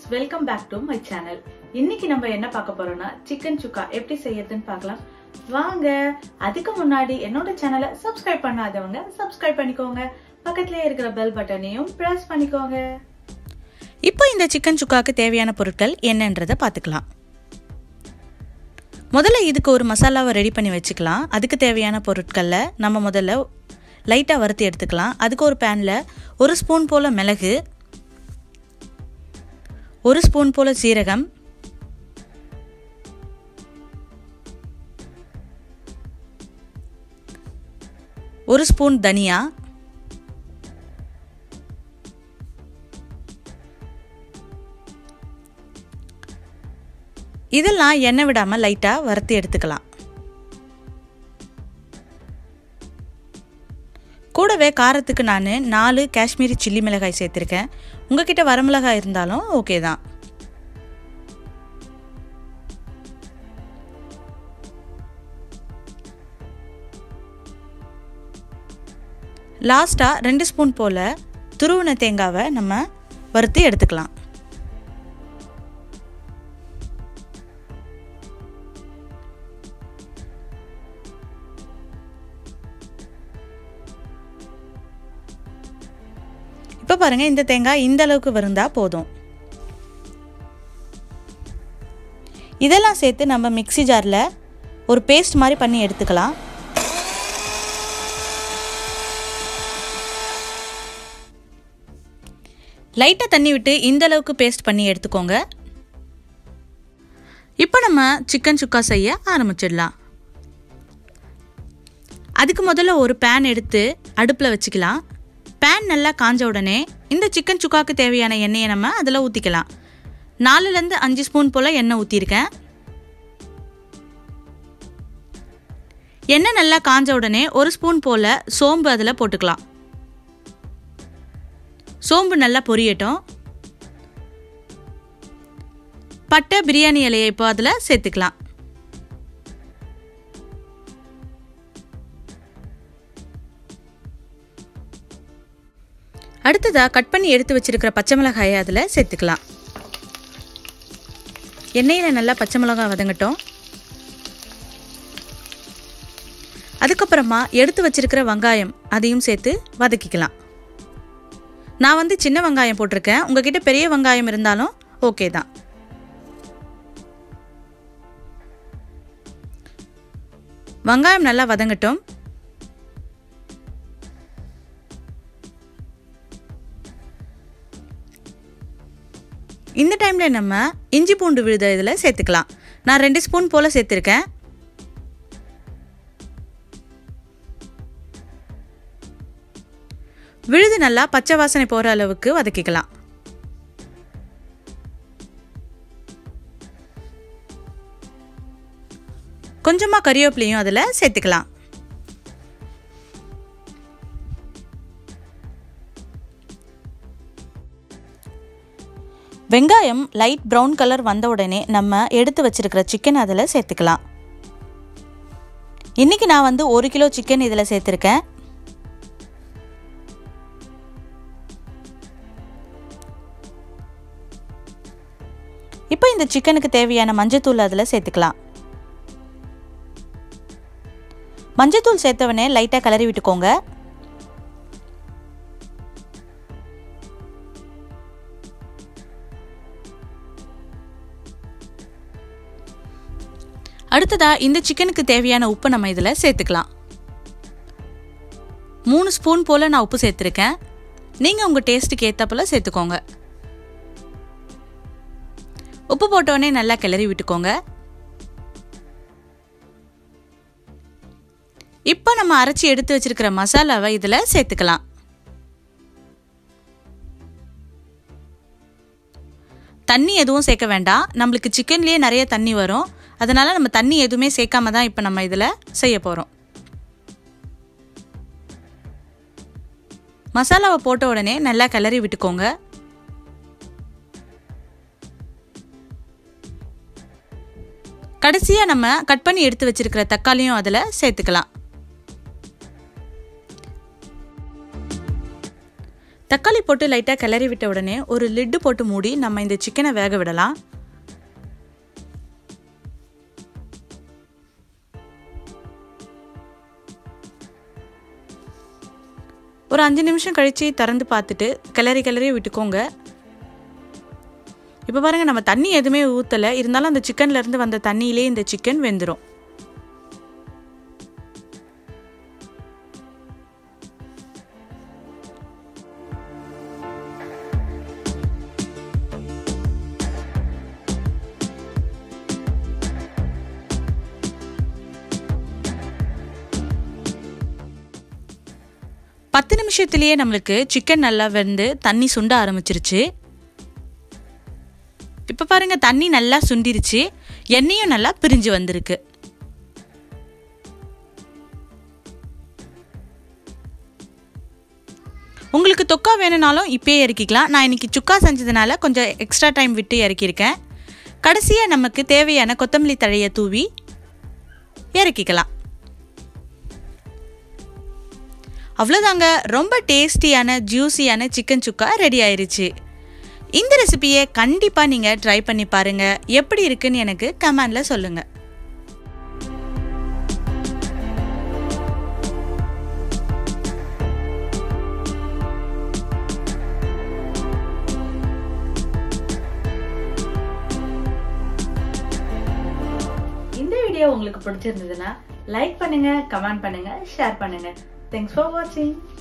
welcome back to my channel இன்னைக்கு நம்ம என்ன பார்க்க போறோம்னா சிக்கன் சுக்கா எப்படி செய்யறதுன்னு பார்க்கலாம் வாங்க அதுக்கு முன்னாடி என்னோட சேனலை சப்ஸ்கிரைப் பண்ணாதவங்க சப்ஸ்கிரைப் பண்ணிக்கோங்க பக்கத்துலயே இருக்கிற பெல் பட்டனையும் பிரஸ் பண்ணிக்கோங்க இப்போ இந்த சிக்கன் சுக்காக்கு தேவையான பொருட்கள் என்னன்றதை பார்த்துக்கலாம் முதல்ல இதுக்கு ஒரு மசாலாவை ரெடி பண்ணி வச்சுக்கலாம் அதுக்கு தேவையான பொருட்களில் நம்ம முதல்ல லைட்டாக வறுத்து எடுத்துக்கலாம் அதுக்கு ஒரு பேனில் ஒரு ஸ்பூன் போல் மிளகு ஒரு ஸ்பூன் போல் சீரகம் ஒரு ஸ்பூன் தனியா இதெல்லாம் எண்ணெய் விடாமல் லைட்டாக வறுத்து எடுத்துக்கலாம் கூடவே காரத்துக்கு நான் நாலு காஷ்மீரி சில்லி மிளகாய் சேர்த்துருக்கேன் உங்ககிட்ட வரமிளகாய் இருந்தாலும் ஓகே தான் லாஸ்ட்டாக ரெண்டு ஸ்பூன் போல் துருவின தேங்காவை நம்ம வறுத்து எடுத்துக்கலாம் இப்போ பாருங்கள் இந்த தேங்காய் இந்த அளவுக்கு வருந்தால் போதும் இதெல்லாம் சேர்த்து நம்ம மிக்சி ஜாரில் ஒரு பேஸ்ட் மாதிரி பண்ணி எடுத்துக்கலாம் லைட்டாக தண்ணி விட்டு இந்த அளவுக்கு பேஸ்ட் பண்ணி எடுத்துக்கோங்க இப்போ நம்ம சிக்கன் சுக்கா செய்ய ஆரம்பிச்சிடலாம் அதுக்கு முதல்ல ஒரு பேன் எடுத்து அடுப்பில் வச்சுக்கலாம் பேன் நல்லா காஞ்ச உடனே இந்த சிக்கன் சுக்காக்கு தேவையான எண்ணெயை நம்ம அதில் ஊற்றிக்கலாம் நாலுலேருந்து அஞ்சு ஸ்பூன் போல் எண்ணெய் ஊற்றிருக்கேன் எண்ணெய் நல்லா காஞ்ச உடனே ஒரு ஸ்பூன் போல் சோம்பு அதில் போட்டுக்கலாம் சோம்பு நல்லா பொரியட்டும் பட்டை பிரியாணி இலையை இப்போ அதில் சேர்த்துக்கலாம் அடுத்ததாக கட் பண்ணி எடுத்து வச்சிருக்கிற பச்சை மிளகாயை அதில் சேர்த்துக்கலாம் எண்ணெயில் நல்லா பச்சை மிளகாய் வதங்கட்டும் அதுக்கப்புறமா எடுத்து வச்சிருக்கிற வெங்காயம் அதையும் சேர்த்து வதக்கிக்கலாம் நான் வந்து சின்ன வெங்காயம் போட்டிருக்கேன் உங்ககிட்ட பெரிய வெங்காயம் இருந்தாலும் ஓகே தான் வெங்காயம் நல்லா வதங்கட்டும் இந்த டைமில் நம்ம இஞ்சி பூண்டு விழுத இதில் சேர்த்துக்கலாம் நான் ரெண்டு ஸ்பூன் போல் சேர்த்துருக்கேன் விழுது நல்லா பச்சை வாசனை போகிற அளவுக்கு வதக்கிக்கலாம் கொஞ்சமாக கறிவேப்பிலையும் அதில் சேர்த்துக்கலாம் வெங்காயம் லைட் ப்ரௌன் கலர் வந்த உடனே நம்ம எடுத்து வச்சிருக்கிற சிக்கன் அதில் சேர்த்துக்கலாம் இன்றைக்கி நான் வந்து ஒரு கிலோ சிக்கன் இதில் சேர்த்துருக்கேன் இப்போ இந்த சிக்கனுக்கு தேவையான மஞ்சத்தூள் அதில் சேர்த்துக்கலாம் மஞ்சத்தூள் சேர்த்தவனே லைட்டாக கிளறி விட்டுக்கோங்க அடுத்ததா இந்த சிக்கனுக்கு தேவையான உப்பு நம்ம இதில் சேர்த்துக்கலாம் மூணு ஸ்பூன் போல் நான் உப்பு சேர்த்துருக்கேன் நீங்கள் உங்கள் டேஸ்ட்டுக்கு ஏற்றப்போல சேர்த்துக்கோங்க உப்பு போட்டோடனே நல்லா கிளறி விட்டுக்கோங்க இப்போ நம்ம அரைச்சி எடுத்து வச்சிருக்கிற மசாலாவை இதில் சேர்த்துக்கலாம் தண்ணி எதுவும் சேர்க்க வேண்டாம் நம்மளுக்கு சிக்கன்லேயே நிறைய தண்ணி வரும் அதனால் நம்ம தண்ணி எதுவுமே சேர்க்காம தான் இப்போ நம்ம இதில் செய்ய போகிறோம் மசாலாவை போட்ட உடனே நல்லா கிளறி விட்டுக்கோங்க கடைசியாக நம்ம கட் பண்ணி எடுத்து வச்சிருக்கிற தக்காளியும் அதில் சேர்த்துக்கலாம் தக்காளி போட்டு லைட்டாக கிளறி விட்ட உடனே ஒரு லிட்டு போட்டு மூடி நம்ம இந்த சிக்கனை வேக விடலாம் ஒரு அஞ்சு நிமிஷம் கழித்து திறந்து பார்த்துட்டு கிளறி கிளறி விட்டுக்கோங்க இப்போ பாருங்கள் நம்ம தண்ணி எதுவுமே ஊற்றலை இருந்தாலும் அந்த சிக்கன்லேருந்து வந்த தண்ணியிலே இந்த சிக்கன் வெந்துடும் பத்து நிமிஷத்துலேயே நம்மளுக்கு சிக்கன் நல்லா வெந்து தண்ணி சுண்ட ஆரம்பிச்சிருச்சு இப்போ பாருங்க தண்ணி நல்லா சுண்டிருச்சு எண்ணெயும் நல்லா பிரிஞ்சு வந்திருக்கு உங்களுக்கு தொக்கா வேணும்னாலும் இப்பயே இறக்கிக்கலாம் நான் இன்னைக்கு சுக்கா செஞ்சதுனால கொஞ்சம் எக்ஸ்ட்ரா டைம் விட்டு இறக்கியிருக்கேன் கடைசியாக நமக்கு தேவையான கொத்தமல்லி தழையை தூவி இறக்கிக்கலாம் அவ்வளோதாங்க ரொம்ப டேஸ்டியான ஜூஸியான சிக்கன் சுக்கா ரெடி ஆயிருச்சு இந்த ரெசிபியை கண்டிப்பாக நீங்கள் ட்ரை பண்ணி பாருங்கள் எப்படி இருக்குன்னு எனக்கு கமெண்டில் சொல்லுங்கள் இந்த வீடியோ உங்களுக்கு பிடிச்சிருந்ததுன்னா லைக் பண்ணுங்க கமெண்ட் பண்ணுங்க ஷேர் பண்ணுங்க தேங்க்ஸ் ஃபார் வாட்சிங்